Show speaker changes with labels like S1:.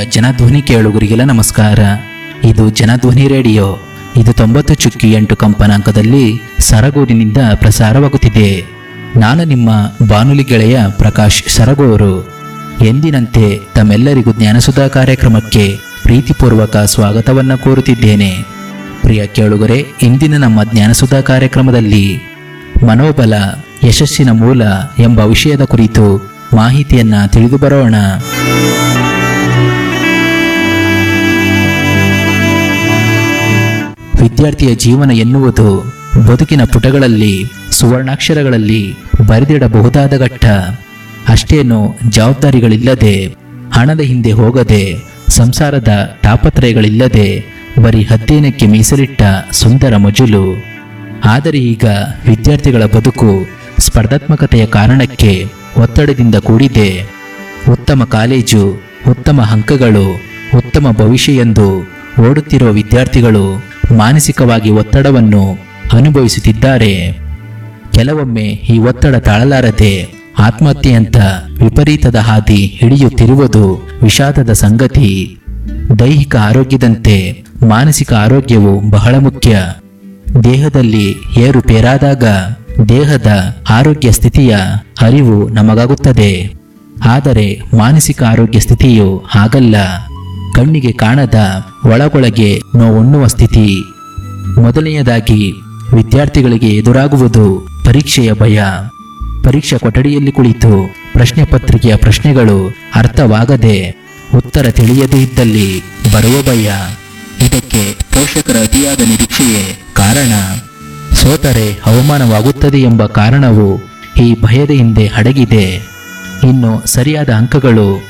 S1: ಜನಧ್ವನಿ ಕೇಳುಗರಿಗೆಲ್ಲ ನಮಸ್ಕಾರ ಇದು ಜನಧ್ವನಿ ರೇಡಿಯೋ ಇದು ತೊಂಬತ್ತು ಚುಕ್ಕಿ ಎಂಟು ಕಂಪನಾಂಕದಲ್ಲಿ ಸರಗೂರಿನಿಂದ ಪ್ರಸಾರವಾಗುತ್ತಿದೆ ನಾನು ನಿಮ್ಮ ಬಾನುಲಿ ಗೆಳೆಯ ಪ್ರಕಾಶ್ ಸರಗೂರು ಎಂದಿನಂತೆ ತಮ್ಮೆಲ್ಲರಿಗೂ ಜ್ಞಾನಸುಧಾ ಕಾರ್ಯಕ್ರಮಕ್ಕೆ ಪ್ರೀತಿಪೂರ್ವಕ ಸ್ವಾಗತವನ್ನು ಕೋರುತ್ತಿದ್ದೇನೆ ಪ್ರಿಯ ಕೇಳುಗರೆ ಇಂದಿನ ನಮ್ಮ ಜ್ಞಾನಸುಧಾ ಕಾರ್ಯಕ್ರಮದಲ್ಲಿ ಮನೋಬಲ ಯಶಸ್ಸಿನ ಮೂಲ ಎಂಬ ವಿಷಯದ ಕುರಿತು ಮಾಹಿತಿಯನ್ನ ತಿಳಿದು ಬರೋಣ ವಿದ್ಯಾರ್ಥಿಯ ಜೀವನ ಎನ್ನುವುದು ಬದುಕಿನ ಪುಟಗಳಲ್ಲಿ ಸುವರ್ಣಾಕ್ಷರಗಳಲ್ಲಿ ಬರೆದಿಡಬಹುದಾದ ಘಟ್ಟ ಅಷ್ಟೇನು ಜವಾಬ್ದಾರಿಗಳಿಲ್ಲದೆ ಹಣದ ಹಿಂದೆ ಹೋಗದೆ ಸಂಸಾರದ ತಾಪತ್ರಯಗಳಿಲ್ಲದೆ ಬರೀ ಹತ್ತೇನಕ್ಕೆ ಮೀಸಲಿಟ್ಟ ಸುಂದರ ಮಜುಲು ಆದರೆ ಈಗ ವಿದ್ಯಾರ್ಥಿಗಳ ಬದುಕು ಸ್ಪರ್ಧಾತ್ಮಕತೆಯ ಕಾರಣಕ್ಕೆ ಒತ್ತಡದಿಂದ ಕೂಡಿದೆ ಉತ್ತಮ ಕಾಲೇಜು ಉತ್ತಮ ಅಂಕಗಳು ಉತ್ತಮ ಭವಿಷ್ಯ ಎಂದು ಓಡುತ್ತಿರುವ ವಿದ್ಯಾರ್ಥಿಗಳು ಮಾನಸಿಕವಾಗಿ ಒತ್ತಡವನ್ನು ಅನುಭವಿಸುತ್ತಿದ್ದಾರೆ ಕೆಲವೊಮ್ಮೆ ಈ ಒತ್ತಡ ತಾಳಲಾರದೆ ಆತ್ಮಹತ್ಯೆಯಂತ ವಿಪರೀತದ ಹಾದಿ ಹಿಡಿಯುತ್ತಿರುವುದು ವಿಷಾದದ ಸಂಗತಿ ದೈಹಿಕ ಆರೋಗ್ಯದಂತೆ ಮಾನಸಿಕ ಆರೋಗ್ಯವು ಬಹಳ ಮುಖ್ಯ ದೇಹದಲ್ಲಿ ಏರುಪೇರಾದಾಗ ದೇಹದ ಆರೋಗ್ಯ ಸ್ಥಿತಿಯ ಅರಿವು ನಮಗಾಗುತ್ತದೆ ಆದರೆ ಮಾನಸಿಕ ಆರೋಗ್ಯ ಸ್ಥಿತಿಯು ಹಾಗಲ್ಲ ಕಣ್ಣಿಗೆ ಕಾಣದ ಒಳಗೊಳಗೆ ನೋವುಣ್ಣುವ ಸ್ಥಿತಿ ಮೊದಲನೆಯದಾಗಿ ವಿದ್ಯಾರ್ಥಿಗಳಿಗೆ ಎದುರಾಗುವುದು ಪರೀಕ್ಷೆಯ ಭಯ ಪರೀಕ್ಷಾ ಕೊಠಡಿಯಲ್ಲಿ ಕುಳಿತು ಪ್ರಶ್ನೆ ಪತ್ರಿಕೆಯ ಪ್ರಶ್ನೆಗಳು ಅರ್ಥವಾಗದೆ ಉತ್ತರ ತಿಳಿಯದೇ ಇದ್ದಲ್ಲಿ ಬರುವ ಭಯ ಇದಕ್ಕೆ ಪೋಷಕರ ಅತಿಯಾದ ನಿರೀಕ್ಷೆಯೇ ಕಾರಣ ಸೋತರೆ ಅವಮಾನವಾಗುತ್ತದೆ ಎಂಬ ಕಾರಣವು ಈ ಭಯದ ಹಿಂದೆ ಅಡಗಿದೆ ಇನ್ನು ಸರಿಯಾದ ಅಂಕಗಳು